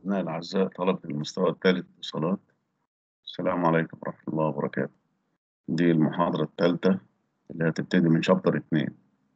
أبناء الأعزاء طلبة المستوى الثالث اتصالات السلام عليكم ورحمة الله وبركاته دي المحاضرة الثالثة اللي هتبتدي من شابتر اتنين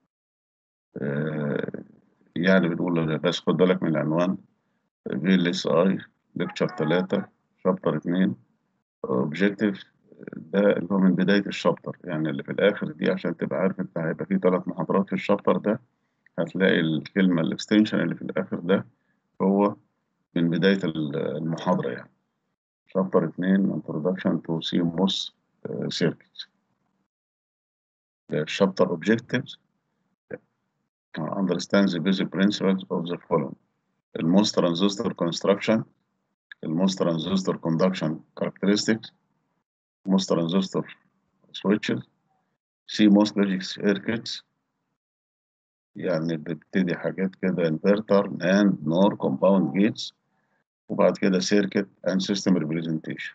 آه، يعني بنقول بس خد بالك من العنوان في ال اس اي ليكتشر ثلاثة شابتر اتنين اوبجيكتيف ده اللي هو من بداية الشابتر يعني اللي في الآخر دي عشان تبقى عارف أنت هيبقى فيه ثلاث محاضرات في الشابتر ده هتلاقي الكلمة الاكستنشن اللي في الآخر ده هو من بداية المحاضرة يعني شابتر 2 Introduction to CMOS uh, Circuits The chapter objectives uh, understands the basic principles of the following the MOS transistor construction the MOS transistor conduction characteristics MOS transistor switches CMOS logic circuits يعني بتبتدي حاجات كده انفرتر and NOR compound gates وبعد كده circuit and system representation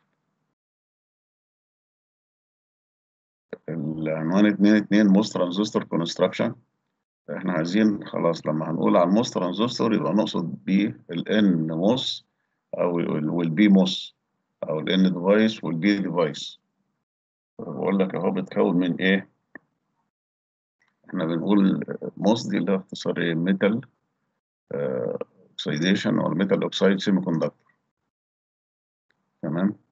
العنوان اتنين اتنين موس ترانزستور كونستراكشن احنا عايزين خلاص لما هنقول على الموس ترانزستور يبقى نقصد بيه الان موس او والبي موس او الان ديفايس والبي ديفايس بقول لك اهو بتكون من ايه احنا بنقول موس دي اللي هي اختصار ايه ميتال اوكسيديشن او الميتال اوكسيد سيمي كوندكتور تمام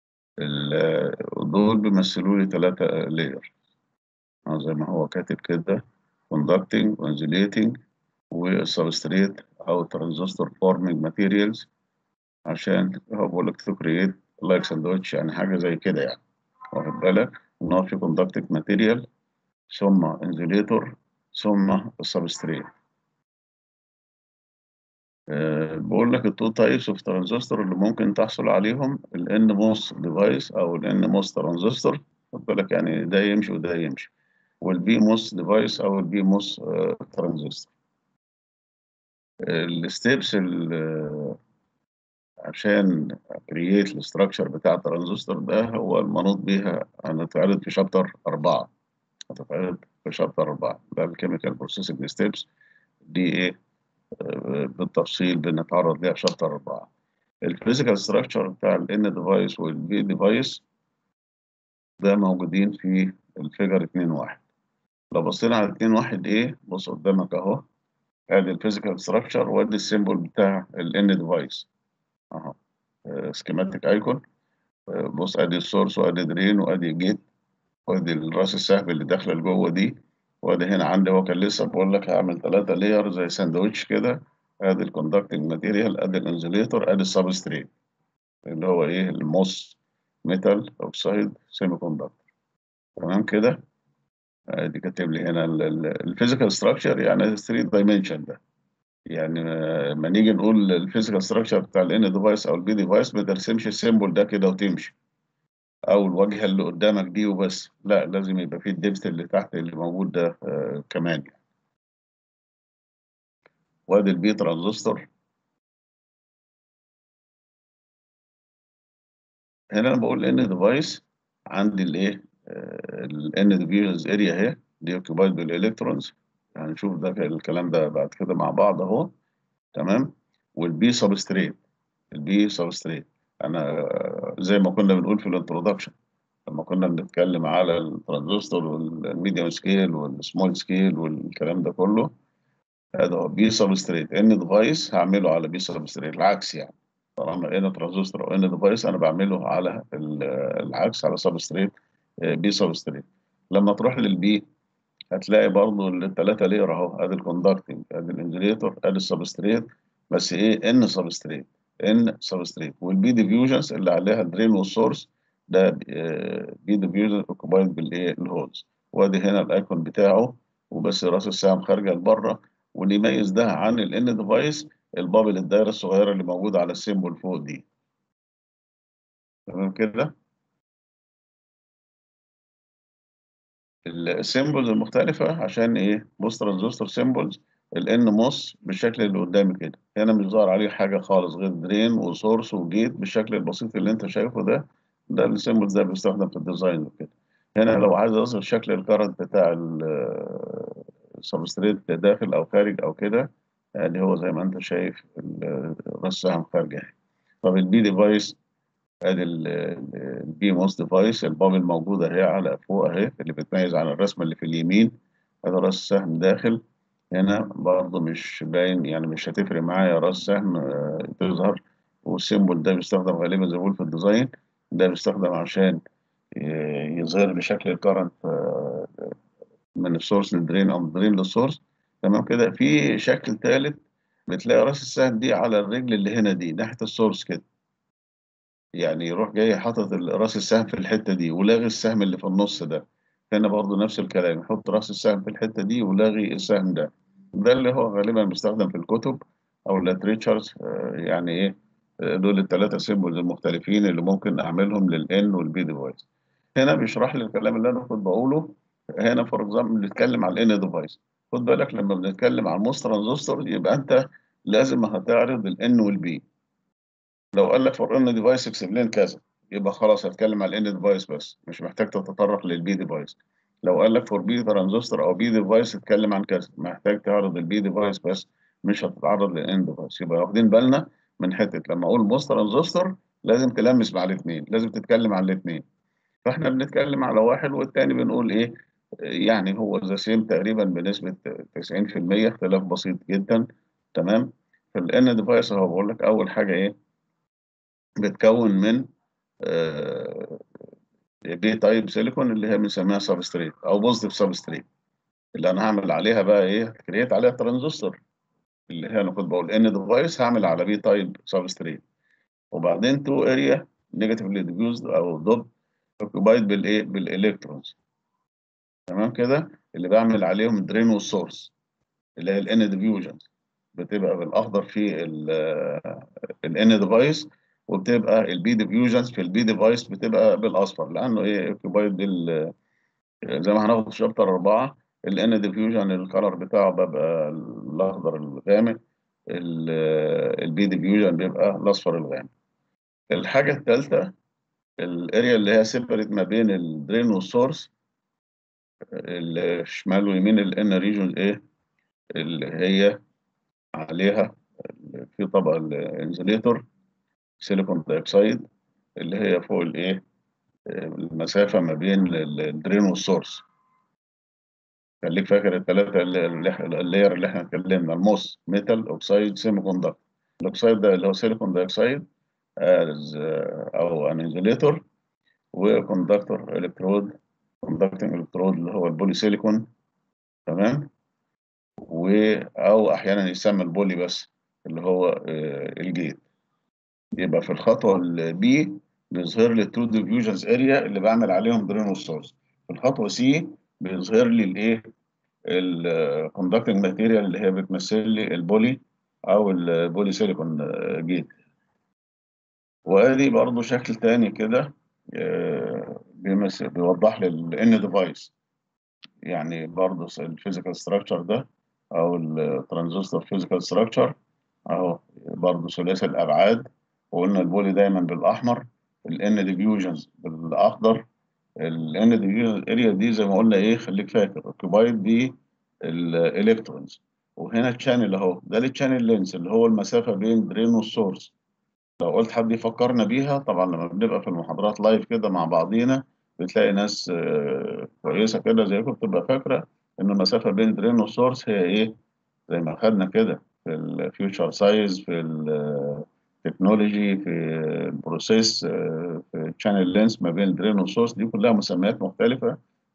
دول بيمثلوا لي ثلاثة لاير زي ما هو كاتب كده conducting insulating والسبستريت أو transistor forming materials عشان هو بقول لك to create like sandwich يعني حاجة زي كده يعني واخد بالك إن هو في conducting material ثم insulator ثم السبستريت أه بقول لك التو تايبس اوف ترانزستور اللي ممكن تحصل عليهم الان موس ديفايس او الان موس ترانزستور خد بالك يعني ده يمشي وده يمشي والبي موس ديفايس او البي موس أه ترانزستور الستبس عشان كرييت الاستراكشر بتاع الترانزستور ده هو المنوط بيها هنتعرض في شابتر أربعة هتتعرض في شابتر أربعة ده الكيميكال بروسيسنج ستيبس دي ايه بالتفصيل بنتعرض ليها في شابتر أربعة الفيزيكال ستراكشر بتاع الان ديفايس والبي ديفايس ده موجودين في الفيجر 2 1 لو بصينا على 2 1 ايه بص قدامك اهو ادي الفيزيكال ستراكشر وادي السيمبل بتاع الان ديفايس اهو سكيماتيك ايكون بص ادي السورس وادي درين وادي جيت وادي الراس السحب اللي داخله لجوه دي وادي هنا عندي هو كان لسه بقول لك هعمل ثلاثة لاير زي ساندوتش كده ادي الكوندكتنج ماتيريال ادي الانزوليتور ادي السبستريت اللي هو ايه الموس ميتال اوكسايد سيمي كوندكتور تمام كده ادي كاتب لي هنا الفيزيكال ستراكشر يعني 3 دايمنشن ده يعني لما نيجي نقول الفيزيكال ستراكشر بتاع الان ديفايس او البي ديفايس ما ترسمش السيمبل ده كده وتمشي او الواجهه اللي قدامك دي وبس لا لازم يبقى فيه الدبث اللي تحت اللي موجود ده آه كمان يعني. وادي البي ترانزستور هنا انا بقول ان ديفايس عندي الايه الان ديفيوجنز اريا اهي دي اوكيبايد بالالكترونز هنشوف ده الكلام ده بعد كده مع بعض اهو تمام والبي سبستريت البي سبستريت انا زي ما كنا بنقول في الانترودكشن لما كنا بنتكلم على الترانزستور والميديوم سكيل والسمول سكيل والكلام ده كله هذا هو بي سبستريت ان ديفايس هعمله على بي سبستريت العكس يعني طالما ان ترانزستور او ان ديفايس انا بعمله على العكس على سبستريت بي سبستريت لما تروح للبي هتلاقي برضه الثلاثه لير اهو ادي الكوندكتنج ادي الانجليتور ادي السبستريت بس ايه ان سبستريت ان سبستريت والبي ديفيوجنز اللي عليها الدرين والسورس ده بي ديفيوجن اوكوبايد بالايه الهولز وادي هنا الايكون بتاعه وبس راس السهم خارجه لبره واللي يميز ده عن الان ديفايس البابل الدايره الصغيره اللي موجوده على السيمبل فوق دي تمام كده السيمبلز المختلفه عشان ايه بص ترانزستور سيمبلز الان موس بالشكل اللي قدامي كده هنا مش ظاهر عليه حاجه خالص غير درين وسورس وجيت بالشكل البسيط اللي انت شايفه ده ده السيمبل ده بيستخدم في الديزاين وكده هنا لو عايز اظهر شكل الكرنت بتاع السبستريت داخل او خارج او كده ادي هو زي ما انت شايف ال- راس سهم خارجه اهي طب البي ديفايس ادي البي موس ديفايس البابل موجوده اهي على فوق اهي اللي بتميز عن الرسمه اللي في اليمين ادي راس سهم داخل هنا برضه مش باين يعني مش هتفرق معايا راس سهم آه، تظهر والسيمبل ده بيستخدم غالبا زي ما بقول في الديزاين ده بيستخدم عشان ي- يظهر لي شكل الكرنت من السورس للدرين او من الدرين للسورس تمام كده في شكل ثالث بتلاقي راس السهم دي على الرجل اللي هنا دي ناحيه السورس كده يعني يروح جاي حاطط ال- راس السهم في الحته دي ولاغي السهم اللي في النص ده هنا برضو نفس الكلام يحط راس السهم في الحته دي ولاغي السهم ده ده اللي هو غالبا بيستخدم في الكتب او اللاتريتشرز يعني ايه آه، دول الثلاثه سيمبلز المختلفين اللي ممكن اعملهم للان والبي ديفايس هنا بيشرح لي الكلام اللي انا كنت بقوله هنا فور اكزامبل بنتكلم على الان ديفايس خد بالك لما بنتكلم على الموس ترانزستور يبقى انت لازم هتعرض الان والبي لو قال لك فور ان ديفايس اكسبلين كذا يبقى خلاص هتكلم على الان ديفايس بس مش محتاج تتطرق للبي ديفايس لو قال لك فور بي ترانزستور او بي ديفايس اتكلم عن كذا محتاج تعرض البي ديفايس بس مش هتتعرض للان ديفايس يبقى واخدين بالنا من حته لما اقول موس ترانزستور لازم تلمس مع الاثنين لازم تتكلم عن الاثنين فاحنا بنتكلم على واحد والتاني بنقول ايه يعني هو ذا سيم تقريبا بنسبه 90% اختلاف بسيط جدا تمام فالان ديفايس اهو بقول لك اول حاجه ايه بتكون من بي تايب سيليكون اللي هي بنسميها سبستريت او بوزيتيف سبستريت اللي انا هعمل عليها بقى ايه كريت عليها ترانزستور اللي هي انا كنت بقول ان ديفايس هعمل على بي تايب سبستريت وبعدين تو اريا نيجاتيفلي ديفيوزد او دوب اوكيبايد بالايه بالالكترونز تمام كده اللي بعمل عليهم درين والسورس اللي هي الان ديفيوجنز بتبقى بالاخضر في الان ديفايس وبتبقى البي ديفيوجنز في البي ديفايس بتبقى بالاصفر لانه ايه اوكيبايد بال زي ما هناخد في شابتر أربعة الان ديفيوجن الكلر بتاعه بيبقى الاخضر الغامق البي ديفيوجن بيبقى الاصفر الغامق الحاجه الثالثه الاريا اللي هي سيبريت ما بين الدرين والسورس الشمال ويمين الان ريجون ايه اللي هي عليها في طبقه الانزليتور سيليكون دايوكسيد اللي هي فوق الايه المسافه ما بين الدرين والسورس خليك فاكر الثلاثه اللاير اللي احنا اتكلمنا الموس ميتال اوكسيد سيمي كوندكتور الاوكسيد ده اللي هو سيليكون دايوكسيد از او ان انزليتور وكوندكتور الكترود كوندكتنج الكترود اللي هو البولي سيليكون تمام و او احيانا يسمى البولي بس اللي هو آه، الجيت يبقى في الخطوه البي بيظهر لي التو ديفيوجنز اريا اللي بعمل عليهم درين والسورس في الخطوه سي بيظهر لي الايه الكوندكتنج ماتيريال اللي هي بتمثل لي البولي او البولي سيليكون جيت وادي برضو شكل تاني كده آه، بيمثل بيوضح لي الان ديفايس يعني برضو الفيزيكال ستراكشر ده او الترانزستور فيزيكال ستراكشر اهو برضو ثلاثي الابعاد وقلنا البولي دايما بالاحمر الان ديفيوجنز بالاخضر الان ديفيوجن اريا دي زي ما قلنا ايه خليك فاكر اوكيبايد دي الالكترونز وهنا الشانل اهو ده الشانل لينس اللي هو المسافه بين درين والسورس لو قلت حد يفكرنا بيها طبعا لما بنبقى في المحاضرات لايف كده مع بعضينا بتلاقي ناس آه، كويسه كده زيكم بتبقى فاكره ان المسافه بين درين والسورس هي ايه زي ما خدنا كده في الفيوتشر سايز في التكنولوجي في البروسيس آه، في الشانل لينس ما بين الدرين والسورس دي كلها مسميات مختلفه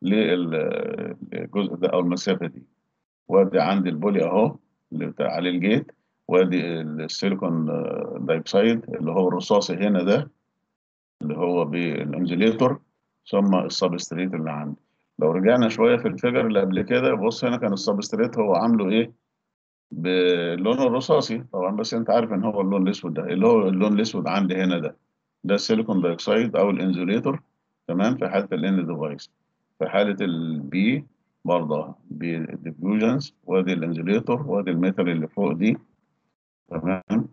للجزء ده او المسافه دي وادي عندي البولي اهو اللي بتاع عليه الجيت وادي السيليكون آه، دايوكسيد اللي هو الرصاصي هنا ده اللي هو بالانزليتور ثم السبستريت اللي عندي لو رجعنا شويه في الفيجر اللي قبل كده بص هنا كان السبستريت هو عامله ايه باللون الرصاصي طبعا بس انت عارف ان هو اللون الاسود ده اللي هو اللون الاسود عندي هنا ده ده السيليكون دايوكسيد او الانزوليتور تمام في حاله الان ديفايس في حاله البي برضه بالديفيوجنز وادي الانزوليتور وادي الميتال اللي فوق دي تمام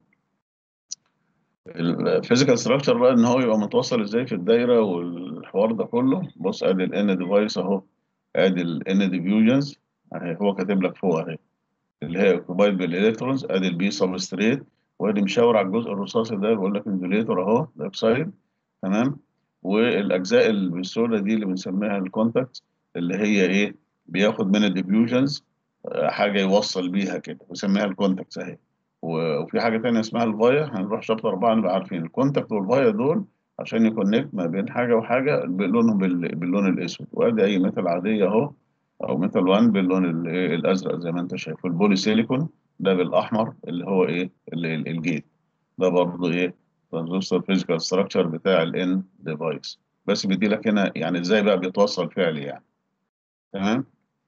الفيزيكال ستراكشر بقى ان هو يبقى متوصل ازاي في الدايره والحوار ده كله بص ادي الان ديفايس اهو ادي الان ديفيوجنز اهي هو كاتب لك فوق اهي اللي هي اوكيبايد بالالكترونز ادي البي سبستريت وادي مشاور على الجزء الرصاصي ده بيقول لك انزوليتور اهو دايوكسيد تمام والاجزاء اللي بالسودا دي اللي بنسميها الكونتاكت اللي هي ايه بياخد من الديفيوجنز حاجه يوصل بيها كده بنسميها الكونتاكتس اهي وفي حاجه تانية اسمها الفايا هنروح شابتر 4 نبقى عارفين الكونتاكت والفايا دول عشان يكونكت ما بين حاجه وحاجه بلونهم باللون الاسود وادي اي ميتال عاديه اهو او ميتال 1 باللون الازرق زي ما انت شايف البولي سيليكون ده بالاحمر اللي هو ايه اللي الجيت ده برضه ايه ترانزستور فيزيكال ستراكشر بتاع الان ديفايس بس بيدي لك هنا يعني ازاي بقى بيتوصل فعلي يعني تمام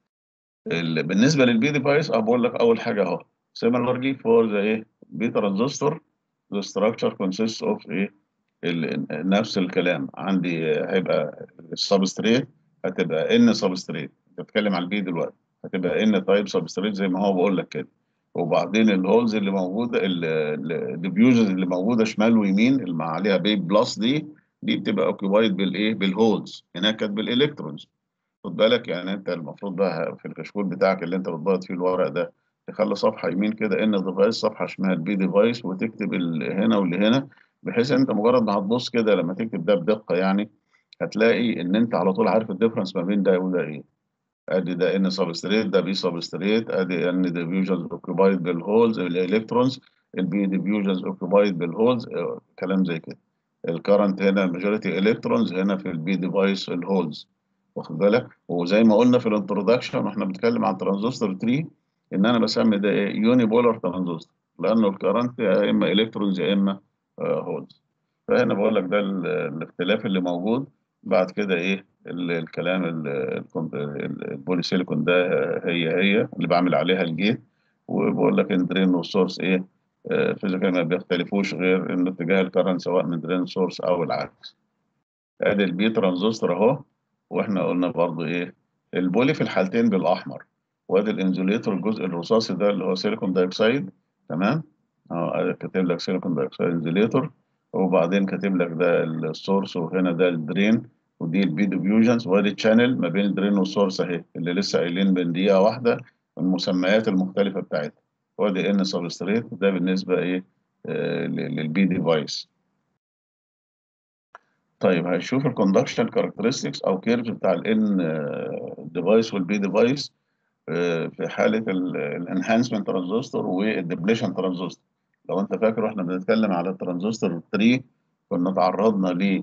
بالنسبه للبي ديفايس اه بقول لك اول حاجه اهو similarly for the ايه بي ترانزستور the structure consists of ايه نفس الكلام عندي هيبقى السبستريت هتبقى ان سبستريت انت بتتكلم على البي دلوقتي هتبقى ان تايب سبستريت زي ما هو بقول لك كده وبعدين الهولز اللي موجوده الديفيوجنز اللي موجوده شمال ويمين اللي عليها بي بلس دي دي بتبقى اوكيبايد بالايه بالهولز هناك كانت بالالكترونز خد بالك يعني انت المفروض بقى في الكشكول بتاعك اللي انت بتبيض فيه الورق ده تخلي صفحه يمين كده ان ديفايس صفحه شمال بي ديفايس وتكتب هنا واللي هنا بحيث انت مجرد ما هتبص كده لما تكتب ده بدقه يعني هتلاقي ان انت على طول عارف الديفرنس ما بين ده وده ايه ادي ده ان سبستريت ده بي سبستريت ادي ان ديفيوجنز اوكيبايد بالهولز الالكترونز البي ديفيوجنز اوكيبايد بالهولز كلام زي كده الكرنت هنا ماجوريتي الكترونز هنا في البي ديفايس الهولز واخد بالك وزي ما قلنا في الانترودكشن واحنا بنتكلم عن ترانزستور 3 ان انا بسمي ده ايه يوني بولار ترانزستور لانه الكرنت يا اما الكترونز يا اما هولز فهنا بقول لك ده الاختلاف اللي موجود بعد كده ايه الكلام البولي سيليكون ده هي هي اللي بعمل عليها الجيت وبقول لك ان درين والسورس ايه فيزيكال ما بيختلفوش غير ان اتجاه الكرنت سواء من درين سورس او العكس ادي البي ترانزستور اهو واحنا قلنا برضو ايه البولي في الحالتين بالاحمر وادي الانزوليتور الجزء الرصاصي ده اللي هو سيليكون دايوكسيد تمام اه كاتب لك سيليكون دايوكسيد انزوليتور وبعدين كاتب لك ده السورس وهنا ده الدرين ودي البي ديفيوجنز وادي الشانل ما بين الدرين والسورس اهي اللي لسه قايلين بين دقيقه واحده المسميات المختلفه بتاعتها وادي ان سبستريت ده بالنسبه ايه آه للبي ديفايس طيب هنشوف الكوندكشن كاركترستكس او كيرف بتاع الان ديفايس والبي ديفايس في حاله الانهانسمنت ترانزستور والديبليشن ترانزستور لو انت فاكر واحنا بنتكلم على الترانزستور 3 كنا تعرضنا ل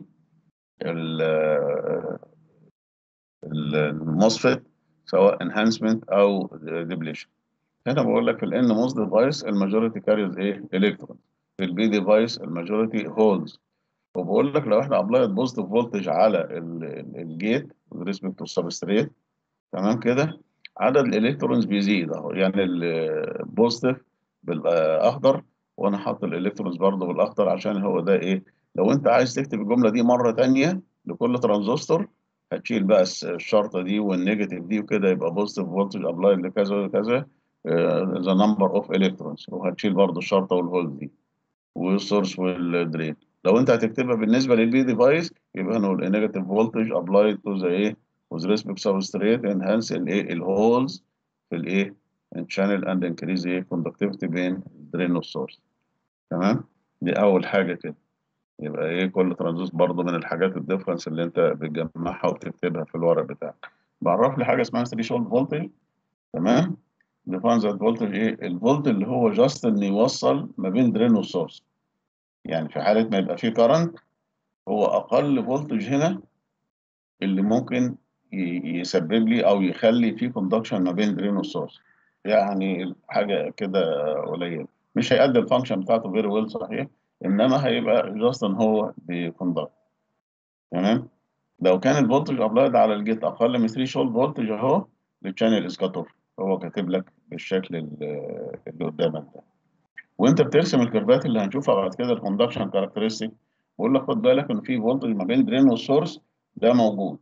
الموسفيت سواء انهانسمنت او ديبليشن هنا بقول لك في الان موس ديفايس الماجوريتي كاريز ايه الكترون في البي ديفايس الماجوريتي هولز وبقول لك لو احنا ابلايد بوزيتيف فولتج على الجيت ريسبكت تو السبستريت تمام كده عدد الالكترونز بيزيد اهو يعني البوزيتيف بالاخضر وانا حاطط الالكترونز برضه بالاخضر عشان هو ده ايه لو انت عايز تكتب الجمله دي مره ثانيه لكل ترانزستور هتشيل بقى الشرطه دي والنيجاتيف دي وكده يبقى بوزيتيف فولتج ابلايد لكذا وكذا ذا نمبر اوف الكترونز وهتشيل برضه الشرطه والهول دي والسورس والدرين لو انت هتكتبها بالنسبه للبي ديفايس يبقى هنقول نيجاتيف فولتج ابلايد تو ذا ايه with respect substrate enhance الايه الهولز في الايه channel and increase ايه conductivity بين الدرين والسورس تمام دي اول حاجه كده يبقى ايه كل ترانزستور برضه من الحاجات الديفرنس اللي انت بتجمعها وتكتبها في الورق بتاعك بعرف لي حاجه اسمها ثريشولد فولتج تمام ديفاين ذات فولتج ايه الفولت اللي هو جاست ان يوصل ما بين درين والسورس يعني في حاله ما يبقى فيه كرنت هو اقل فولتج هنا اللي ممكن يسبب لي او يخلي في كوندكشن ما بين درين والسورس يعني حاجه كده قليله مش هيأدي الفانكشن بتاعته فيري ويل صحيح انما هيبقى جاست ان هو بيكوندكت تمام لو كان الفولتج ابلايد على الجيت اقل من 3 شولد فولتج اهو الشانل اسكاتور هو كاتب لك بالشكل اللي قدامك ده وانت بترسم الكيرفات اللي هنشوفها بعد كده الكوندكشن كاركترستيك بقول لك خد بالك ان في فولتج ما بين درين والسورس ده موجود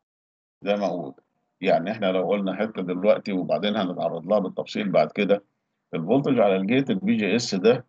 ده موجود يعني احنا لو قلنا حته دلوقتي وبعدين هنتعرض لها بالتفصيل بعد كده الفولتج على الجيت البي جي اس ده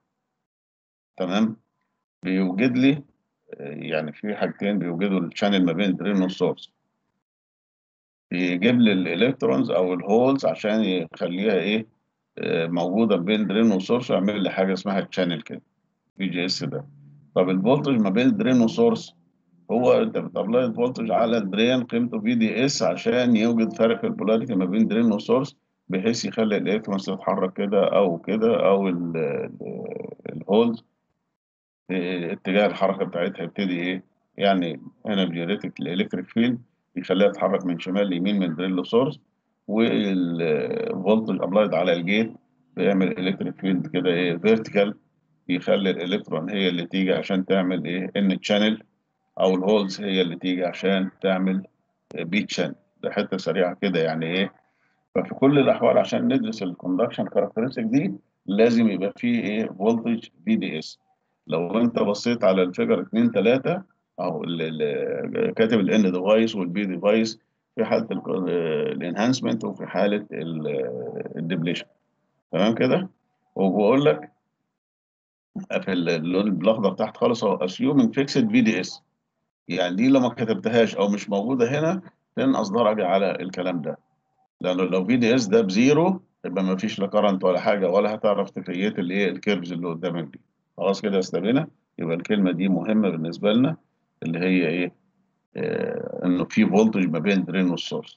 تمام بيوجد لي يعني في حاجتين بيوجدوا الشانل ما بين الدرين والسورس بيجيب لي الالكترونز او الهولز عشان يخليها ايه آه، موجوده بين درين وسورس ويعمل لي حاجه اسمها تشانل كده في جي اس ده طب الفولتج ما بين درين وسورس هو انت بتابلاي الفولتج على الدرين قيمته في دي اس عشان يوجد فرق في البولاريتي ما بين درين وسورس بحيث يخلي الالكترونز تتحرك كده او كده او الهولز اتجاه الحركه بتاعتها يبتدي ايه يعني هنا بجيريتك الالكتريك فيلد يخليها تتحرك من شمال ليمين من دريل لسورس والفولتج ابلايد على الجيت بيعمل الكتريك فيلد كده ايه فيرتيكال يخلي الالكترون هي اللي تيجي عشان تعمل ايه ان تشانل او الهولز هي اللي تيجي عشان تعمل بي تشانل ده حته سريعه كده يعني ايه ففي كل الاحوال عشان ندرس الكوندكشن كاركترستيك دي لازم يبقى فيه ايه فولتج في دي اس لو انت بصيت على الفيجر 2 3 او ال- ال- كاتب الان ديفايس والبي ديفايس في حاله الانهانسمنت وفي حاله الديبليشن تمام كده وبقول لك في اللون الاخضر تحت خالص اهو assuming fixed في دي اس يعني دي لو ما كتبتهاش او مش موجوده هنا تنقص درجه على الكلام ده لانه لو في دي اس ده بزيرو يبقى ما فيش لا كرنت ولا حاجه ولا هتعرف تكريت الايه الكيرفز اللي قدامك دي خلاص كده استبينا يبقى الكلمه دي مهمه بالنسبه لنا اللي هي ايه آه انه في فولتج ما بين درين والسورس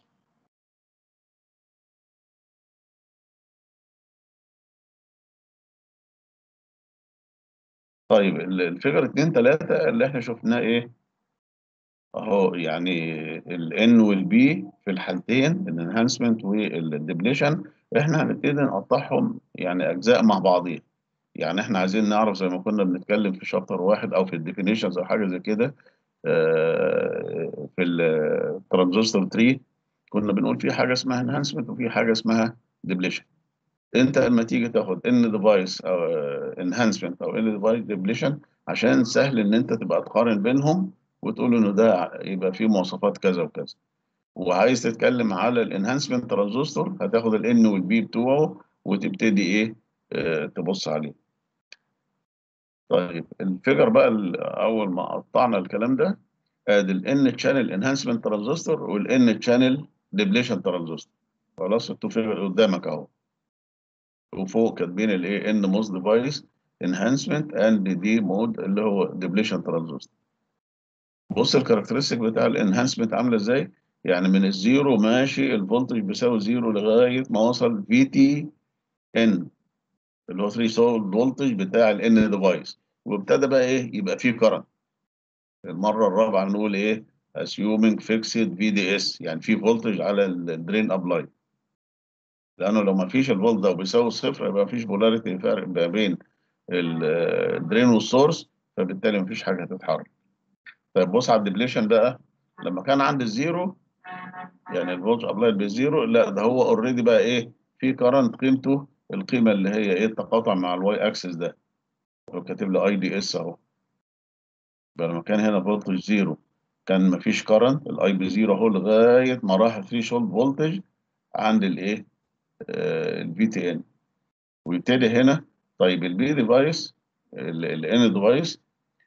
طيب ال- الفيجر 2 3 اللي احنا شفناه ايه اهو يعني ال N وال B في الحالتين الانهانسمنت والديبليشن احنا هنبتدي نقطعهم يعني اجزاء مع بعضيها يعني احنا عايزين نعرف زي ما كنا بنتكلم في شابتر واحد او في الديفينيشنز او حاجه زي كده آه، في الترانزستور تري كنا بنقول في حاجه اسمها انهانسمنت وفي حاجه اسمها ديبليشن انت لما تيجي تاخد ان ديفايس او انهانسمنت او ان ديفايس ديبليشن عشان سهل ان انت تبقى تقارن بينهم وتقول انه ده يبقى فيه مواصفات كذا وكذا وعايز تتكلم على الانهانسمنت ترانزستور هتاخد الان والبي بتوعه وتبتدي ايه آه، تبص عليه طيب الفيجر بقى ال- اول ما قطعنا الكلام ده ادي الان تشانل انهانسمنت ترانزستور والان تشانل ديبليشن ترانزستور خلاص التو فيجر قدامك اهو وفوق كاتبين الايه ان موز ديفايس انهانسمنت اند دي مود اللي هو ديبليشن ترانزستور بص الكاركترستيك بتاع الانهانسمنت عامله ازاي يعني من الزيرو ماشي الفولتج بيساوي زيرو لغايه ما وصل في تي ان اللي هو 3 سول فولتج بتاع الان ديفايس وابتدى بقى ايه يبقى فيه كرنت المره الرابعه نقول ايه assuming fixed VDS يعني في فولتج على الدرين ابلاي لانه لو ما فيش الفولت ده وبيساوي صفر يبقى ما فيش بولاريتي فرق ما بين الدرين والسورس فبالتالي ما فيش حاجه هتتحرك طيب بص على الديبليشن بقى لما كان عند الزيرو يعني الفولت ابلايد بالزيرو لا ده هو اوريدي بقى ايه في كرنت قيمته القيمه اللي هي ايه التقاطع مع الواي اكسس ده هو كاتب لي اي دي اس اهو يبقى لما كان هنا فولتج زيرو كان مفيش كرنت الاي بي زيرو اهو لغايه ما راح الثريشولد فولتج عند الايه الفي تي ان ويبتدي هنا طيب البي ديفايس الان ديفايس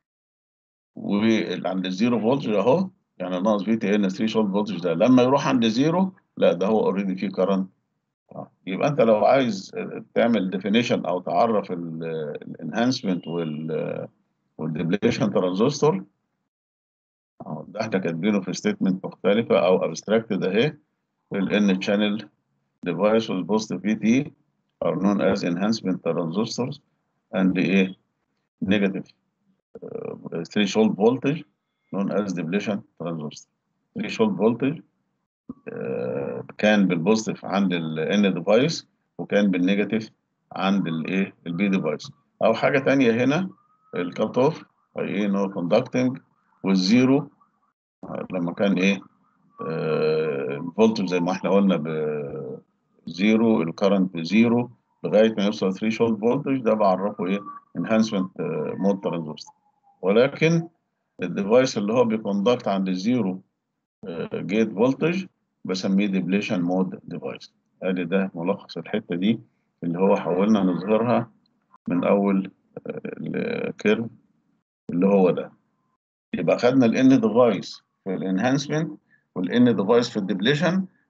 وعند الزيرو فولتج اهو يعني ناقص في تي ان ثريشولد فولتج ده لما يروح عند زيرو لا ده هو اوريدي فيه كرنت يبقى انت لو عايز تعمل ديفينيشن او تعرف الانهانسمنت وال والديبليشن ترانزستور أهو ده احنا كاتبينه في ستيتمنت مختلفة أو abstracted أهي ال N channel device with positive VT are known as enhancement transistors and إيه negative uh, threshold voltage known as depletion transistor threshold voltage uh, كان بالبوزيتيف عند ال N device وكان بالنيجاتيف عند الايه البي ديفايس او حاجه تانية هنا الكات اوف ايه نو كوندكتنج والزيرو لما كان ايه الفولتج زي ما احنا قلنا بزيرو الكرنت بزيرو لغايه ما يوصل ثريشولد فولتج ده بعرفه ايه انهانسمنت مود ترانزستور ولكن الديفايس اللي هو بيكوندكت عند الزيرو جيت فولتج بسميه ديبليشن مود ديفايس ادي ده ملخص الحته دي اللي هو حاولنا نظهرها من اول الكيرف اللي هو ده يبقى خدنا الان ديفايس في الانهانسمنت والان ديفايس في الديبليشن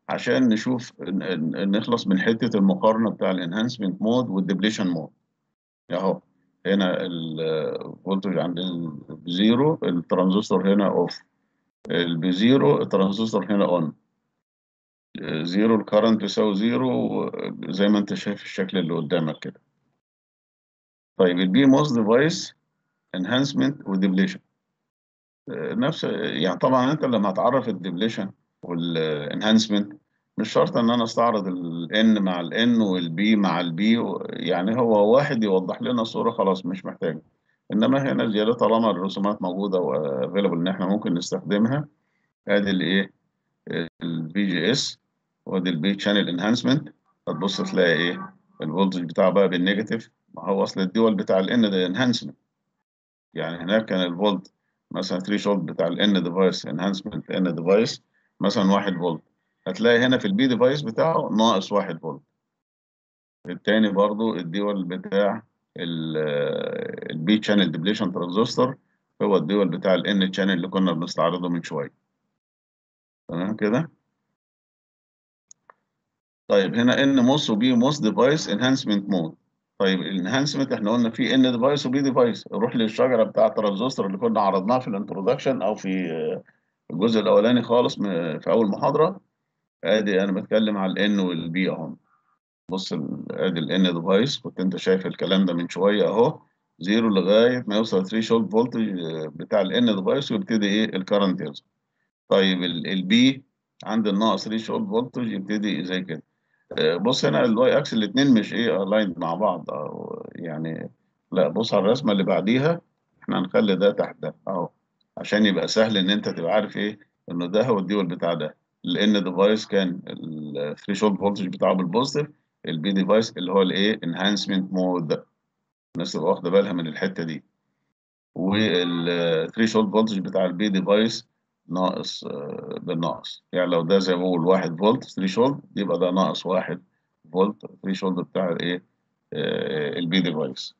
عشان نشوف ن- ن- نخلص من حته المقارنه بتاع الانهانسمنت مود والديبليشن مود اهو هنا الفولتج عند الزيرو الترانزستور هنا اوف البزيرو الترانزستور هنا اون زيرو الكرنت بيساوي زيرو زي ما انت شايف الشكل اللي قدامك كده طيب البي موس ديفايس انهانسمنت وديبليشن نفس يعني طبعا انت لما هتعرف الديبليشن والانهانسمنت مش شرط ان انا استعرض الان مع الان والبي مع البي يعني هو واحد يوضح لنا الصوره خلاص مش محتاج انما هنا زياده طالما الرسومات موجوده وافيلبل ان احنا ممكن نستخدمها ادي الايه البي جي اس وادي البي شانل انهانسمنت هتبص تلاقي ايه الفولتج بتاعه بقى بالنيجاتيف ما هو اصل الدول بتاع الان ده انهانسمنت يعني هناك كان الفولت مثلا 3 شولت بتاع الان ديفايس انهانسمنت ان ديفايس مثلا 1 فولت هتلاقي هنا في البي ديفايس بتاعه ناقص 1 فولت التاني برضو الديول بتاع البي شانل ديبليشن ترانزستور هو الديول بتاع الان شانل اللي كنا بنستعرضه من شويه تمام كده طيب هنا ان موس وبي موس ديفايس انهانسمنت مود طيب الانهانسمنت احنا قلنا في ان ديفايس وبي ديفايس روح للشجره بتاع الترانزستور اللي كنا عرضناها في الانترودكشن او في الجزء الاولاني خالص م- في اول محاضره ادي انا بتكلم على الان والبي اهو بص ال- ادي الان ديفايس كنت انت شايف الكلام ده من شويه اهو زيرو لغايه ما يوصل 3 شولت فولتج بتاع الان ديفايس ويبتدي ايه الكرنت يظهر طيب البي عند الناقص 3 شولت فولتج يبتدي زي كده آه، بص هنا الواي اكس الاثنين مش ايه الايند مع بعض أو يعني لا بص على الرسمه اللي بعديها احنا هنخلي ده تحت ده اهو عشان يبقى سهل ان انت تبقى عارف ايه انه ده هو الديول بتاع ده الان ديفايس كان الثريشولد فولتج بتاعه بالبوزيتيف البي ديفايس اللي هو الايه انهانسمنت مود الناس تبقى واخده بالها من الحته دي والثريشولد فولتج بتاع البي ديفايس ناقص آه، بالناقص يعني لو ده زي ما بقول 1 فولت ثريشولد يبقى ده ناقص 1 فولت ثريشولد بتاع الايه البي ديفايس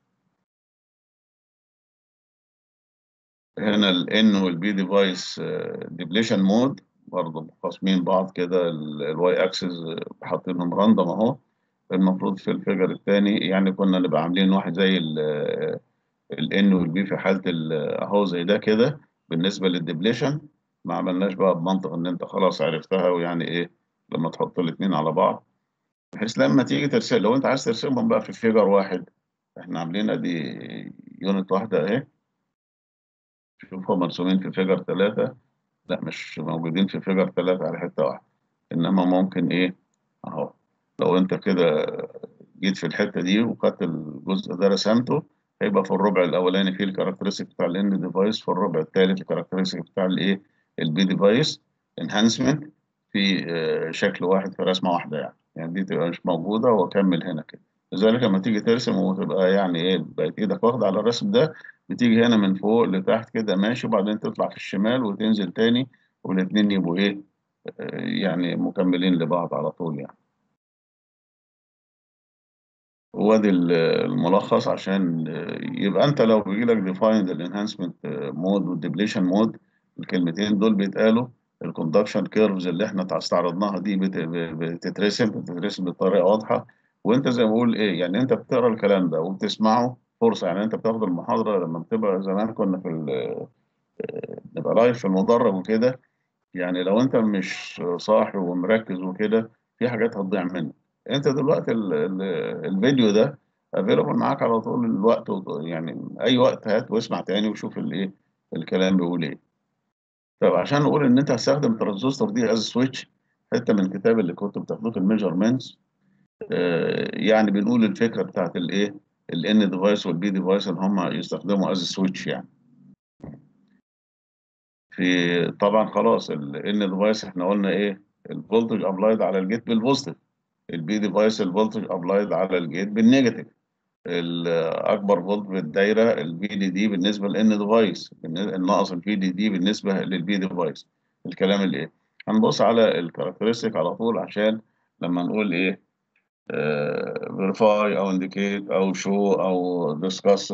هنا الان والبي ديفايس ديبليشن مود برضه مقاسمين بعض كده الواي اكسس حاطينهم راندوم اهو المفروض في الفيجر الثاني يعني كنا نبقى عاملين واحد زي الان والبي في حاله ال- اهو زي ده كده بالنسبه للديبليشن ما عملناش بقى بمنطق ان انت خلاص عرفتها ويعني ايه لما تحط الاثنين على بعض بحيث لما تيجي ترسم لو انت عايز ترسمهم بقى في فيجر واحد احنا عاملين ادي يونت واحده اهي شوفهم مرسومين في فيجر ثلاثة لا مش موجودين في فيجر ثلاثة على حتة واحدة إنما ممكن إيه أهو لو أنت كده جيت في الحتة دي وخدت الجزء ده رسمته هيبقى في الربع الأولاني فيه الكاركترستيك بتاع الإن ديفايس في الربع الثالث الكاركترستيك بتاع الإيه البي ديفايس انهانسمنت في آه، شكل واحد في رسمة واحدة يعني يعني دي تبقى مش موجودة وأكمل هنا كده لذلك لما تيجي ترسم وتبقى يعني إيه بقت إيدك واخدة على الرسم ده بتيجي هنا من فوق لتحت كده ماشي وبعدين تطلع في الشمال وتنزل تاني والاتنين يبقوا ايه آه، يعني مكملين لبعض على طول يعني وادي ال- الملخص عشان آه، يبقى انت لو بيجيلك ديفايند الانهانسمنت مود والديبليشن مود الكلمتين دول بيتقالوا الكوندكشن كيرفز اللي احنا استعرضناها دي بت- بتترسم بتترسم بطريقه واضحه وانت زي ما بقول ايه يعني انت بتقرا الكلام ده وبتسمعه فرصه يعني انت بتاخد المحاضره لما بتبقى زمان كنا في ال- نبقى لايف في المدرج وكده يعني لو انت مش صاحي ومركز وكده في حاجات هتضيع منك انت دلوقتي ال ال الفيديو ده افيلبل معاك على طول الوقت وط- يعني اي وقت هات واسمع تاني وشوف الايه الكلام بيقول ايه طب عشان نقول ان انت هتستخدم الترانزستور دي از سويتش حته من الكتاب اللي كنت بتاخدوه في الميجرمنتس يعني بنقول الفكره بتاعت الايه الان ديفايس والبي ديفايس ان هم يستخدموا از سويتش يعني في طبعا خلاص الان ديفايس احنا قلنا ايه الفولتج ابلايد على الجيت بالبوزيتيف البي ديفايس الفولتج ابلايد على الجيت بالنيجاتيف الاكبر فولت في الدايره الفي دي دي بالنسبه للان ديفايس الناقص الفي دي دي بالنسبه للبي ديفايس الكلام اللي ايه هنبص على الكاركترستيك على طول عشان لما نقول ايه فيريفاي او انديكيت او شو او ديسكاس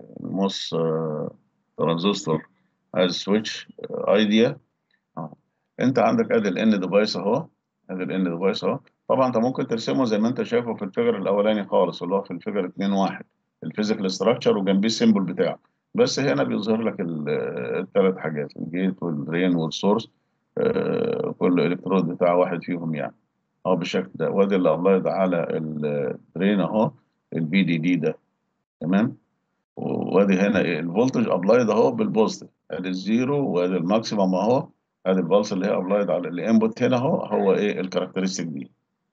الموس ترانزستور از سويتش ايديا انت عندك ادي الان ديفايس اهو ادي الان ديفايس اهو طبعا انت ممكن ترسمه زي ما انت شايفه في الفيجر الاولاني خالص اللي هو في الفيجر 2 1 الفيزيكال ستراكشر وجنبيه السيمبل بتاعه بس هنا بيظهر لك الثلاث حاجات الجيت والدرين والسورس آه، كل الكترود بتاع واحد فيهم يعني اه بالشكل ده وادي اللي ابلايد على الدرين اهو البي دي دي ده تمام وادي هنا ايه الفولتج ابلايد اهو بالبوزيتيف ادي الزيرو وادي الماكسيمم اهو ادي البلس اللي هي ابلايد على الانبوت هنا اهو هو ايه الكاركترستيك دي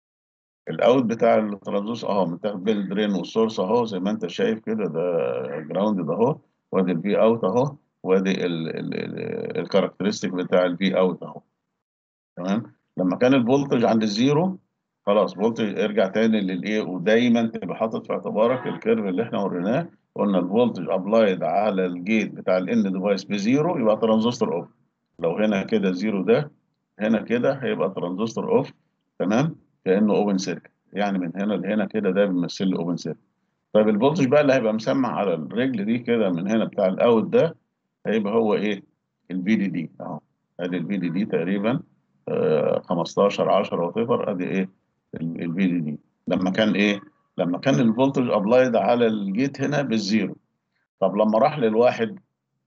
الاوت بتاع الترانزستور اهو متاخد بين الدرين والسورس اهو زي ما انت شايف كده ده جراوند ده اهو وادي الفي اوت اهو وادي الكاركترستيك بتاع الفي اوت اهو تمام لما كان الفولتج عند الزيرو خلاص فولتج ارجع تاني للايه ودايما تبقى حاطط في اعتبارك الكيرف اللي احنا وريناه قلنا الفولتج ابلايد على الجيت بتاع الان ديفايس بزيرو يبقى ترانزستور اوف لو هنا كده زيرو ده هنا كده هيبقى ترانزستور اوف تمام كانه اوبن سيركت يعني من هنا لهنا كده ده بيمثل لي اوبن سيركت طيب الفولتج بقى اللي هيبقى مسمع على الرجل دي كده من هنا بتاع الاوت ده هيبقى هو ايه الفي دي دي اهو ادي الفي دي دي تقريبا آه 15 10 وات ايفر ادي ايه الفي دي دي لما كان ايه لما كان الفولتج ابلايد على الجيت هنا بالزيرو طب لما راح للواحد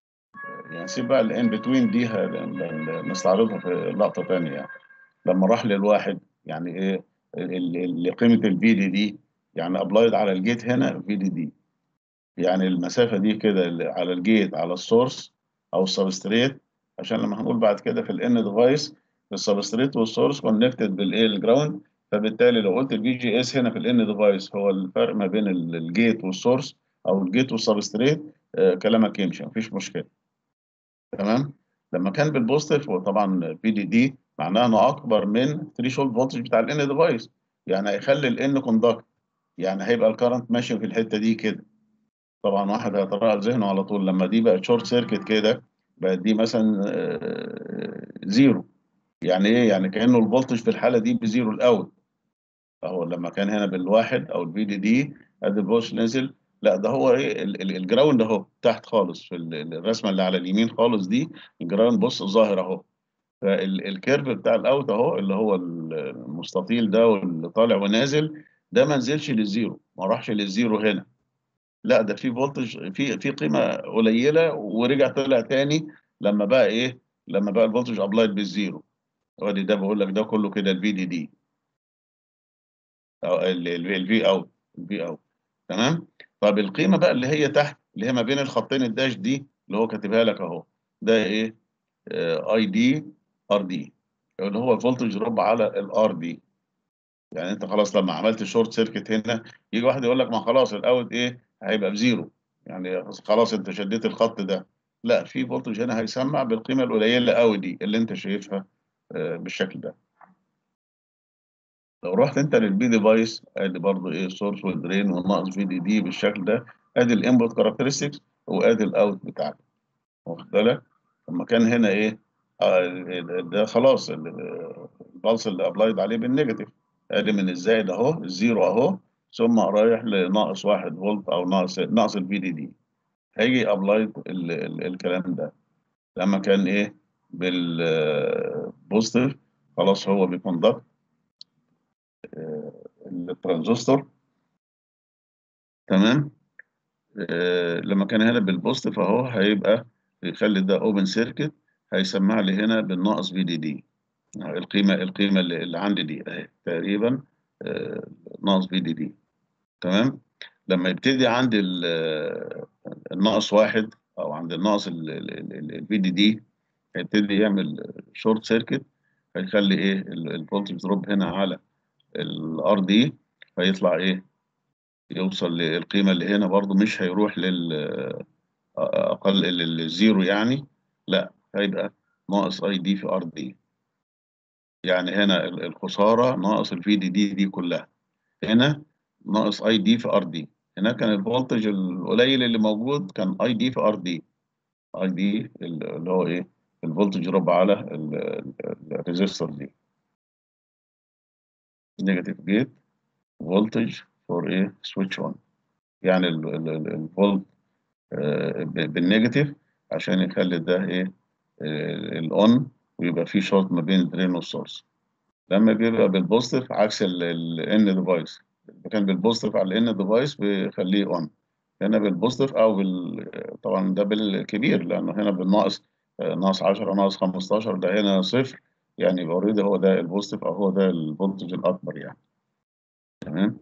يعني سيب بقى الان بتوين دي نستعرضها في لقطه ثانيه يعني لما راح للواحد يعني ايه اللي قيمه الفي دي دي يعني ابلايد على الجيت هنا في دي دي يعني المسافه دي كده على الجيت على السورس او السبستريت عشان لما هنقول بعد كده في الان ديفايس السبستريت والسورس كونكتد بالايه الجراوند فبالتالي لو قلت الفي جي اس هنا في الان ديفايس هو الفرق ما بين الجيت والسورس او الجيت والسبستريت آه كلامك يمشي مفيش مشكله تمام لما كان بالبوزيتيف وطبعا بي دي دي معناها انه اكبر من ثريشولد فولتج بتاع الان ديفايس يعني هيخلي الان كوندكت يعني هيبقى الكرنت ماشي في الحته دي كده طبعا واحد هيترقى ذهنه على طول لما دي بقت شورت سيركت كده بقت دي مثلا زيرو يعني ايه يعني كانه الفولتج في الحاله دي بزيرو الاول اهو لما كان هنا بالواحد او الفي دي دي ادي الفولتج نزل لا ده هو ايه الجراوند اهو تحت خالص في الرسمه اللي على اليمين خالص دي الجراوند بص ظاهر اهو فالكيرف بتاع الاوت اهو اللي هو المستطيل ده واللي طالع ونازل ده ما نزلش للزيرو ما راحش للزيرو هنا لا ده في فولتج في في قيمه قليله ورجع طلع تاني لما بقى ايه لما بقى الفولتج ابلايد بالزيرو ادي ده بقول لك ده كله كده الفي دي دي او الفي اوت الفي اوت تمام طب القيمه بقى اللي هي تحت اللي هي ما بين الخطين الداش دي اللي هو كاتبها لك اهو ده ايه اي دي ار دي اللي هو الفولتج دروب على الار دي يعني انت خلاص لما عملت شورت سيركت هنا يجي واحد يقول لك ما خلاص الاوت ايه هيبقى بزيرو يعني خلاص انت شديت الخط ده لا في فولتج هنا هيسمع بالقيمه القليله قوي دي اللي انت شايفها بالشكل ده لو رحت انت للبي ديفايس ادي برضو ايه السورس والدرين والناقص في دي دي بالشكل ده ادي الانبوت كاركترستكس وادي الاوت بتاعك واخد بالك لما كان هنا ايه آه ده خلاص البلس اللي ابلايد عليه بالنيجاتيف ادي من الزائد اهو الزيرو اهو ثم رايح لناقص واحد فولت او ناقص ناقص الفي دي دي هيجي ابلايد الكلام ده لما كان ايه بالبوزيتيف خلاص هو بيكوندكت الترانزستور تمام آه لما كان هنا بالبوزيتيف اهو هيبقى يخلي ده اوبن سيركت هيسمع لي هنا بالناقص في دي دي القيمه القيمه اللي, اللي عندي دي اهي تقريبا آه ناقص في دي دي تمام لما يبتدي عند الناقص واحد او عند الناقص الفي دي دي هيبتدي يعمل شورت سيركت هيخلي ايه الفولتج دروب هنا على الار دي فيطلع ايه يوصل للقيمه اللي هنا برضو مش هيروح لل اقل للزيرو يعني لا هيبقى ناقص اي دي في ار دي يعني هنا الخساره ناقص الفي دي دي دي كلها هنا ناقص اي دي في ار دي هنا كان الفولتج القليل اللي موجود كان اي دي في ار دي اي دي اللي هو ايه الفولتج دروب على الريزستور دي نيجاتيف جيت فولتج فور ايه سويتش اون يعني الفولت بالنيجاتيف عشان يخلي ده ايه الاون ويبقى في شورت ما بين الدرين والسورس لما بيبقى بالبوزيتيف عكس الان ديفايس اذا كان بالبوزيتيف على الان ديفايس بيخليه اون هنا بالبوزيتيف او بال طبعا ده بالكبير لانه هنا بالناقص آه، ناقص 10 ناقص 15 ده هنا صفر يعني يبقى اوريدي هو ده البوزيتيف او هو ده الفولتج الاكبر يعني تمام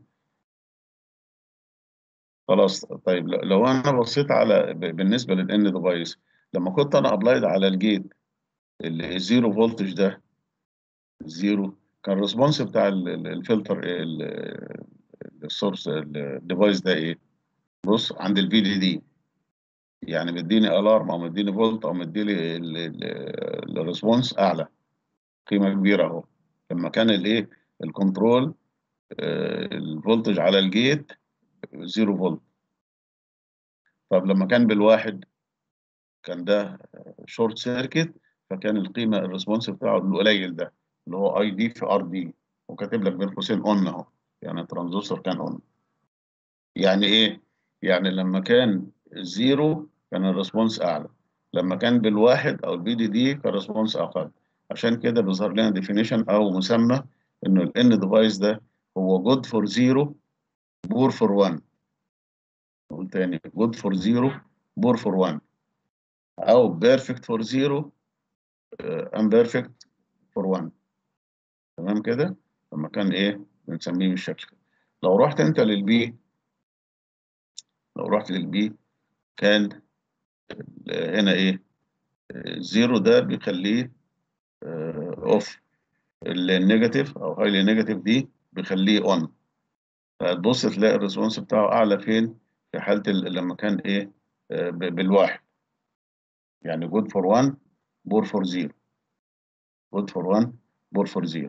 خلاص طيب ل- لو انا بصيت على ب- بالنسبه للان ديفايس لما كنت انا ابلايد على الجيت ال- الزيرو فولتج ده الزيرو كان الريسبونس بتاع ال- ال- الفلتر ال- السورس الديفايس ده ايه بص عند الفي دي دي يعني مديني الارم او مديني فولت او مديني الريسبونس اعلى قيمه كبيره اهو لما كان الايه الكنترول آه، الفولتج على الجيت زيرو فولت طب لما كان بالواحد كان ده شورت سيركت فكان القيمه الريسبونس بتاعه القليل ده اللي هو اي دي في ار دي وكاتب لك بين قوسين اون اهو يعني الترانزستور كان اون يعني ايه؟ يعني لما كان زيرو كان الريسبونس اعلى لما كان بالواحد او البي دي دي كان الريسبونس اقل عشان كده بيظهر لنا ديفينيشن او مسمى انه الان ديفايس ده هو جود فور زيرو بور فور 1 نقول تاني جود فور زيرو بور فور 1 او بيرفكت فور زيرو امبيرفكت فور 1 تمام كده لما كان ايه بنسميه بالشكل كده لو رحت انت للبي لو رحت للبي كان آه، هنا ايه الزيرو ده بيخليه اوف النيجاتيف او هايلي نيجاتيف دي بيخليه اون فتبص تلاقي الريسبونس بتاعه اعلى فين في حاله ال- لما كان ايه آه، ب- بالواحد يعني جود فور 1 بور فور 0 جود فور 1 بور فور 0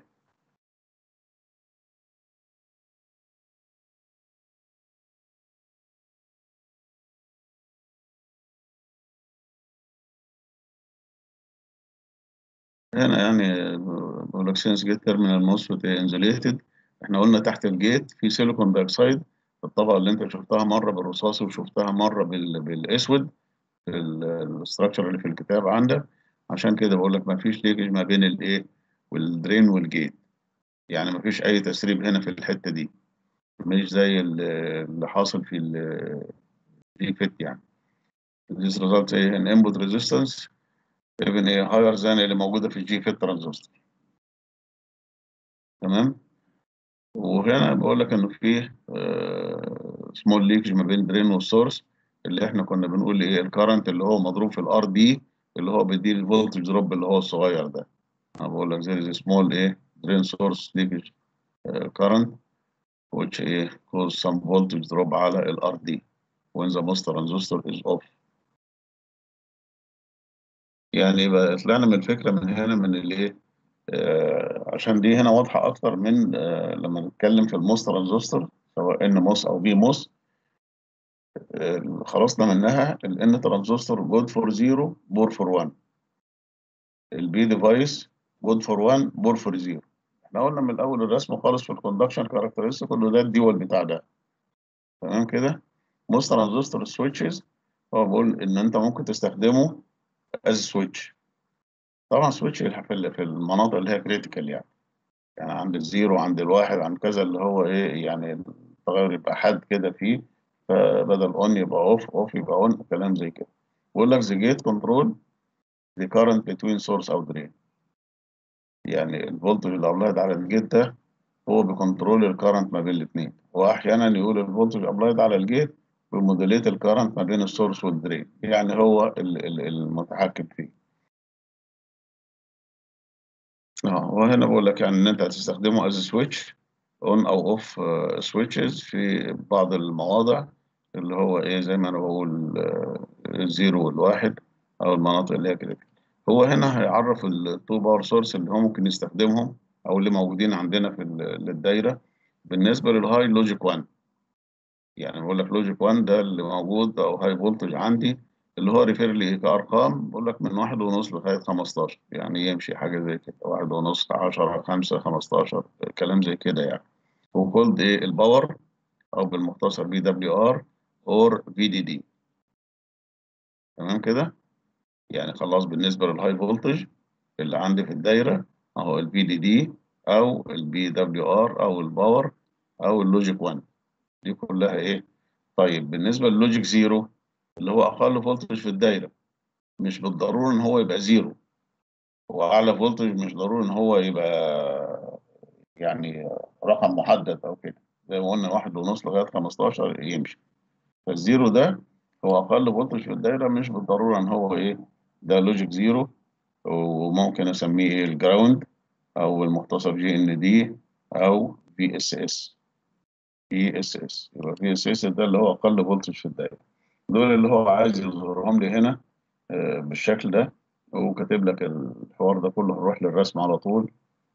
هنا يعني بقول لك سينس جيت تيرمينال موسفيت انزوليتد احنا قلنا تحت الجيت في سيليكون دايوكسيد الطبقه اللي انت شفتها مره بالرصاصي وشفتها مره بال... بالاسود في الاستراكشر اللي في الكتاب عندك عشان كده بقول لك ما فيش ليكج ما بين الايه والدرين والجيت يعني ما فيش اي تسريب هنا في الحته دي مش زي ال- اللي حاصل في الجي فيت يعني this results in input resistance even a higher than اللي موجوده في الجي فيت ترانزستور تمام وهنا بقول لك انه فيه سمول ليكج ما بين درين والسورس اللي احنا كنا بنقول ايه الكرنت اللي هو مضروب في الار دي اللي هو بيدير الفولتج دروب اللي هو الصغير ده انا بقول لك there is a small ايه drain source leakage uh, current which ايه cause some voltage drop على الار دي when the MOS transistor is off يعني يبقى طلعنا من الفكره من هنا من الايه آه عشان دي هنا واضحه اكتر من آه لما نتكلم في الموس ترانزستور سواء ان موس او بي موس آه خلصنا منها الان ترانزستور جود فور 0 بور فور 1 البي ديفايس جود فور 1 بور فور 0 احنا قلنا من الاول الرسم خالص في الكوندكشن كاركترستيك كله ده الديول بتاع ده تمام كده موس ترانزستور سويتشز هو بيقول ان انت ممكن تستخدمه از سويتش طبعا سويتش في ال- في المناطق اللي هي كريتيكال يعني يعني عند الزيرو عند الواحد عند كذا اللي هو ايه يعني التغير يبقى حاد كده فيه فبدل اون يبقى اوف اوف يبقى اون كلام زي كده بيقول لك the gate control the current between source او drain يعني الفولتج اللي ابلايد على الجيت ده هو بيكنترول الكرنت ما بين الاثنين واحيانا يقول الفولتج ابلايد على الجيت بموديليت الكرنت ما بين السورس والدرين يعني هو ال- ال- المتحكم فيه اه وهنا بقول لك يعني ان انت هتستخدمه از سويتش اون او اوف سويتشز في بعض المواضع اللي هو ايه زي ما انا بقول آه، الزيرو والواحد او المناطق اللي هي كده هو هنا هيعرف التو باور سورس اللي هو ممكن نستخدمهم او اللي موجودين عندنا في ال- الدايره بالنسبه للهاي لوجيك 1 يعني بقول لك لوجيك 1 ده اللي موجود او هاي فولتج عندي اللي هو ريفير لي كارقام بقول لك من واحد ونص لغايه 15 يعني يمشي حاجه زي كده واحد ونص 10 5 15 كلام زي كده يعني وكولد ايه الباور او بالمختصر بي دبليو ار اور في دي دي تمام كده يعني خلاص بالنسبه للهاي فولتج اللي عندي في الدايره اهو البي دي دي او البي دبليو ار او الباور او اللوجيك 1 دي كلها ايه طيب بالنسبه للوجيك زيرو اللي هو اقل فولتج في الدايره مش بالضروره ان هو يبقى زيرو واعلى فولتج مش ضروري ان هو يبقى يعني رقم محدد او كده زي ما قلنا واحد ونص لغايه 15 يمشي فالزيرو ده هو اقل فولتج في الدايره مش بالضروره ان هو ايه ده لوجيك زيرو وممكن اسميه ايه الجراوند او المختصر جي ان دي او في اس اس في اس اس يبقى في اس اس ده اللي هو اقل فولتج في الدايره دول اللي هو عايز يظهرهم لي هنا آه، بالشكل ده وكاتب لك الحوار ده كله هنروح للرسم على طول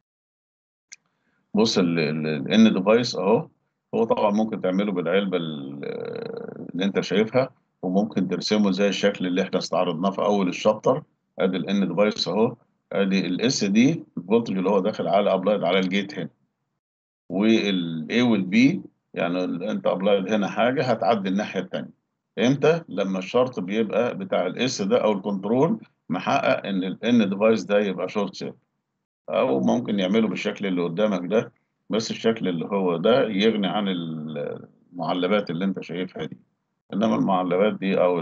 بص الان ديفايس اهو هو طبعا ممكن تعمله بالعلبه ال- اللي انت شايفها وممكن ترسمه زي الشكل اللي احنا استعرضناه في اول الشابتر ادي الان ديفايس اهو ادي الاس دي الفولتج اللي هو داخل على ابلايد على الجيت هنا والاي والبي يعني ال- انت ابلايد هنا حاجه هتعدي الناحيه الثانيه امتى لما الشرط بيبقى بتاع الاس ده او الكنترول محقق ان الان ديفايس ده يبقى شورت سيركت او ممكن يعمله بالشكل اللي قدامك ده بس الشكل اللي هو ده يغني عن المعلبات اللي انت شايفها دي انما المعلبات دي او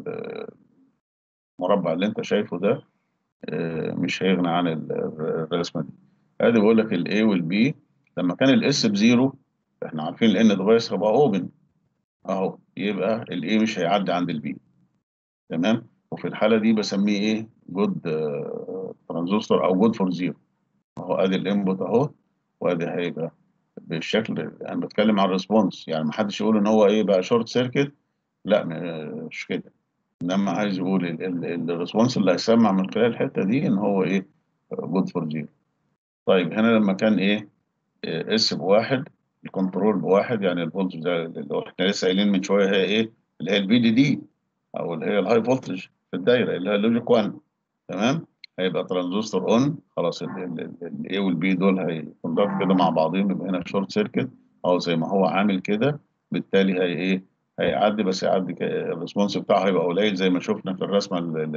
المربع اللي انت شايفه ده آه، مش هيغني عن ال- الرسمه دي ادي بقول لك الاي والبي لما كان الاس بزيرو احنا عارفين الان ديفايس هيبقى اوبن اهو يبقى الاي مش هيعدي عند البي تمام وفي الحاله دي بسميه ايه جود ترانزستور او جود فور زيرو اهو ادي الانبوت اهو وادي هيبقى بالشكل انا بتكلم عن الريسبونس يعني ما حدش يقول ان هو ايه بقى شورت سيركت لا مش كده انما عايز يقول الريسبونس اللي هيسمع من خلال الحته دي ان هو ايه جود فور زيرو طيب هنا لما كان ايه اس بواحد الكنترول بواحد يعني الفولتج ده اللي هو احنا لسه قايلين من شويه هي ايه اللي هي البي دي دي او اللي هي الهاي فولتج في الدايره اللي هي اللوجيك 1 تمام هيبقى ترانزستور اون خلاص الاي والبي دول هيكونتاكت كده مع بعضهم يبقى هنا شورت سيركت او زي ما هو عامل كده بالتالي هي ايه هيعدي بس يعدي ك- الريسبونس بتاعه هيبقى قليل زي ما شفنا في الرسمه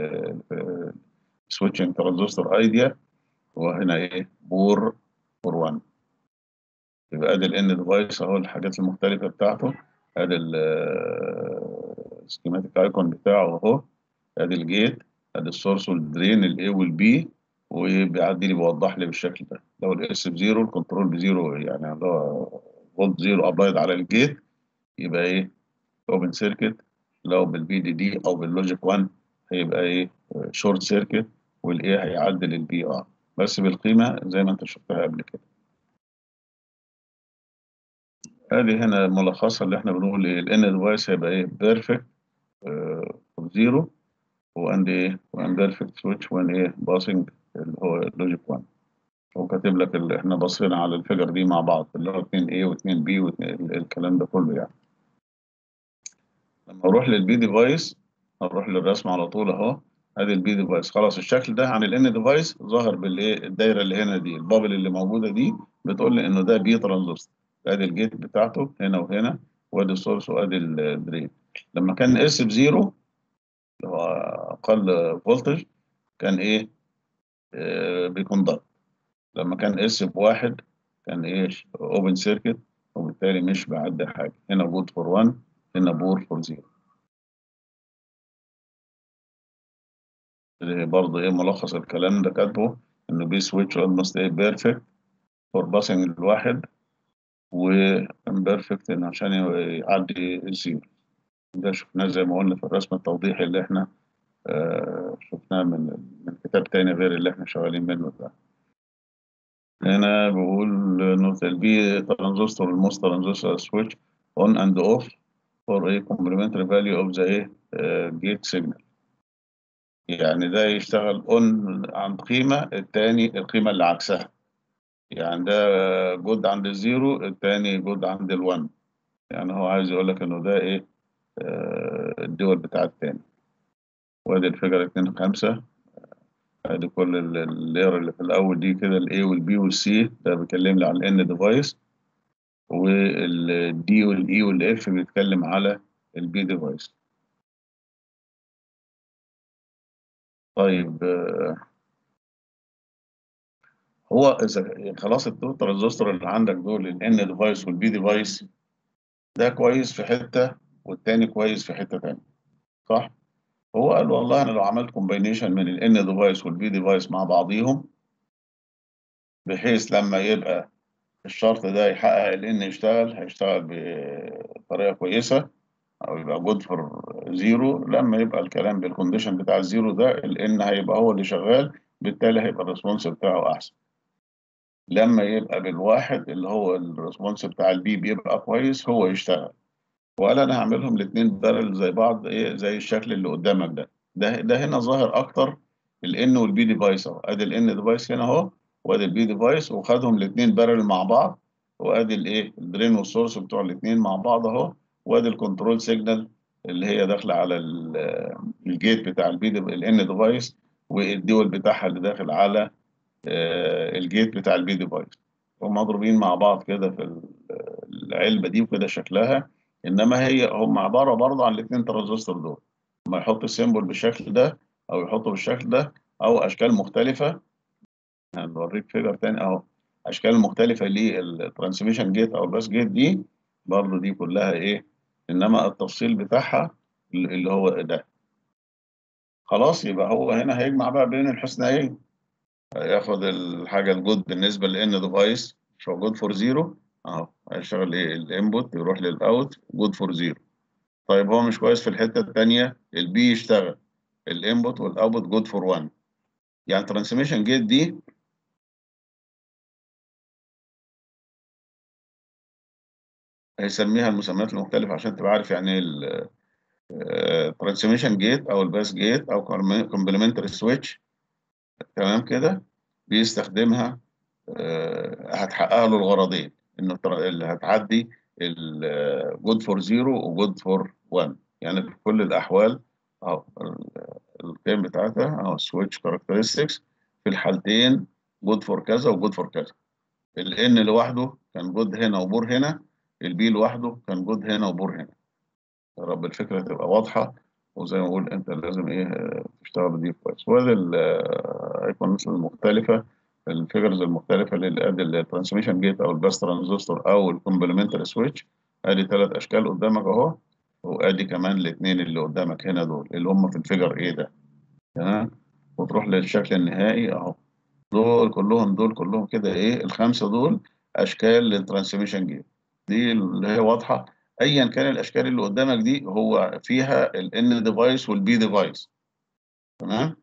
سويتشنج ترانزستور ايديا وهنا ايه بور بور 1 يبقى ادي الان ديفايس اهو الحاجات المختلفه بتاعته ادي السكيماتيك ايكون بتاعه اهو ادي الجيت ادي السورس والدرين الاي والبي وبيعدي لي بيوضح لي بالشكل ده لو الاس بزيرو الكنترول بزيرو يعني اللي هو فولت زيرو ابلايد على الجيت يبقى ايه اوبن سيركت لو بالبي دي دي او باللوجيك 1 هيبقى ايه شورت سيركت والايه هيعدل البي ار بس بالقيمه زي ما انت شفتها قبل كده ادي هنا ملخصها اللي احنا بنقول ايه الان ديفايس هيبقى ايه بيرفكت زيرو واند ايه وان بيرفكت سويتش وان ايه باسنج اللي هو اللوجيك 1 وكاتب لك اللي احنا بصينا على الفيجر دي مع بعض اللي هو 2 a و 2 b والكلام ده كله يعني لما اروح للبي ديفايس هنروح للرسم على طول اهو ادي البي ديفايس خلاص الشكل ده عن الان ديفايس ظاهر بالايه الدايره اللي هنا دي البابل اللي موجوده دي بتقول لي انه ده بي ترانزستور ادي الجيت بتاعته هنا وهنا وادي السورس وادي الدرين لما كان اس بزيرو اللي هو اقل فولتج كان ايه آه بيكوندكت لما كان اس بواحد كان ايه اوبن سيركت وبالتالي مش بعدي حاجه هنا جود فور 1 هنا بور فور 0 برضه ايه ملخص الكلام ده كاتبه انه بي سويتش اولموست ايه بيرفكت فور باسنج الواحد وامبيرفكت ان عشان يعدي الزيرو ده شفناه زي ما قلنا في الرسم التوضيحي اللي احنا آه شفناه من من كتاب تاني غير اللي احنا شغالين منه ده هنا بقول نوت البي ترانزستور الموست ترانزستور سويتش اون اند اوف فور ايه complementary value of the ايه جيت سيجنال يعني ده يشتغل اون عند قيمة التاني القيمة اللي عكسها يعني ده جود عند الزيرو التاني جود عند الون يعني هو عايز يقول لك انه ده ايه آه الدول بتاع التاني وادي الفيجر اتنين خمسة ادي كل اللير اللي في الاول دي كده الاي والبي والسي ده بيكلمني على الان ديفايس والدي والاي والاف بيتكلم على البي ديفايس طيب هو اذا خلاص التو ترانزستور اللي عندك دول الان ديفايس والبي ديفايس ده كويس في حته والتاني كويس في حته تانيه صح؟ هو قال والله انا لو عملت كومباينيشن من الان ديفايس والبي ديفايس مع بعضيهم بحيث لما يبقى الشرط ده يحقق الان يشتغل هيشتغل بطريقه كويسه او يبقى جود فور زيرو لما يبقى الكلام بالكونديشن بتاع الزيرو ده الان هيبقى هو اللي شغال بالتالي هيبقى الريسبونس بتاعه احسن لما يبقى بالواحد اللي هو الريسبونس بتاع البي بيبقى كويس هو يشتغل وقال انا هعملهم الاثنين بارل زي بعض ايه زي الشكل اللي قدامك ده ده ده هنا ظاهر اكتر الان والبي ديفايس اهو ادي الان ديفايس هنا اهو وادي البي ديفايس وخدهم الاثنين بارل مع بعض وادي الايه الدرين والسورس بتوع الاثنين مع بعض اهو وادي الكنترول سيجنال اللي هي داخله على الجيت بتاع البي الان ديفايس والديول بتاعها اللي داخل على الجيت بتاع البي ديفايس هم مضروبين مع بعض كده في العلبه دي وكده شكلها انما هي هم عباره برضه عن الاثنين ترانزستور دول لما يحط السيمبل بالشكل ده او يحطه بالشكل ده او اشكال مختلفه هنوريك فيجر تاني اهو اشكال مختلفه للترانسميشن جيت او الباس جيت دي برضه دي كلها ايه انما التفصيل بتاعها اللي هو ده خلاص يبقى هو هنا هيجمع بقى بين الحسنيين ياخد الحاجه الجود بالنسبه لان ديفايس مش هو جود فور زيرو اهو هيشتغل ايه الانبوت يروح للاوت جود فور زيرو طيب هو مش كويس في الحته الثانيه البي يشتغل الانبوت والاوتبوت جود فور 1 يعني ترانسميشن جيت دي هيسميها المسميات المختلفة عشان تبقى عارف يعني ايه الترانسميشن جيت او الباس جيت او كومبلمنتري سويتش تمام كده بيستخدمها هتحقق له الغرضين انه اللي هتعدي الجود فور زيرو وجود فور 1 يعني في كل الاحوال اهو القيم بتاعتها اهو السويتش كاركترستكس في الحالتين جود فور كذا وجود فور كذا الان لوحده كان جود هنا وبور هنا البي لوحده كان جود هنا وبور هنا يا رب الفكره تبقى واضحه وزي ما بقول انت لازم ايه تشتغل دي كويس وادي الايكونز المختلفه الفيجرز المختلفه اللي ادي الترانسميشن جيت او الباس ترانزستور او الكومبلمنتري سويتش ادي ثلاث اشكال قدامك اهو وادي كمان الاثنين اللي قدامك هنا دول اللي هم في الفيجر ايه ده تمام وتروح للشكل النهائي اهو دول كلهم دول كلهم كده ايه الخمسه دول اشكال للترانسميشن جيت دي اللي هي واضحه ايا كان الاشكال اللي قدامك دي هو فيها الان ديفايس والبي ديفايس تمام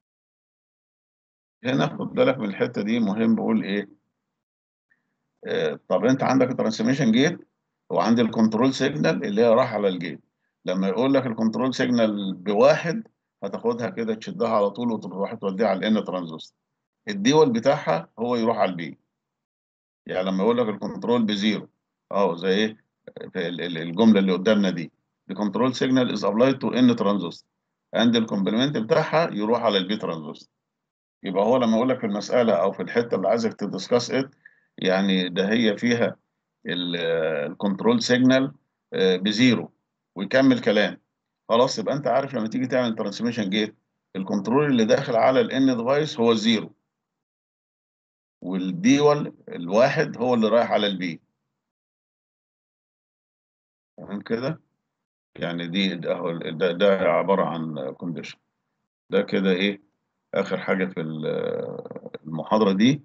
هنا خد بالك من الحته دي مهم بقول ايه آه طب انت عندك الترانسميشن جيت وعندي الكنترول سيجنال اللي هي راح على الجيت لما يقول لك الكنترول سيجنال بواحد هتاخدها كده تشدها على طول وتروح توديها على الان ترانزستور الديول بتاعها هو يروح على البي يعني لما يقول لك الكنترول بزيرو اهو زي ايه الجمله اللي قدامنا دي the control signal is applied to n transistor and الكومبلمنت بتاعها يروح على البي ترانزستور يبقى هو لما يقول لك في المساله او في الحته اللي عايزك تدسكاس ات يعني ده هي فيها الكنترول سيجنال بزيرو ويكمل كلام خلاص يبقى انت عارف لما تيجي تعمل ترانسميشن جيت الكنترول اللي داخل على الان ديفايس هو الزيرو والديول الواحد هو اللي رايح على البي تمام كده يعني دي ده, ده, ده عبارة عن كونديشن ده كده ايه اخر حاجة في المحاضرة دي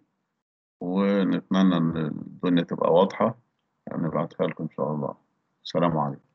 ونتمنى ان الدنيا تبقى واضحة نبعتها لكم ان شاء الله السلام عليكم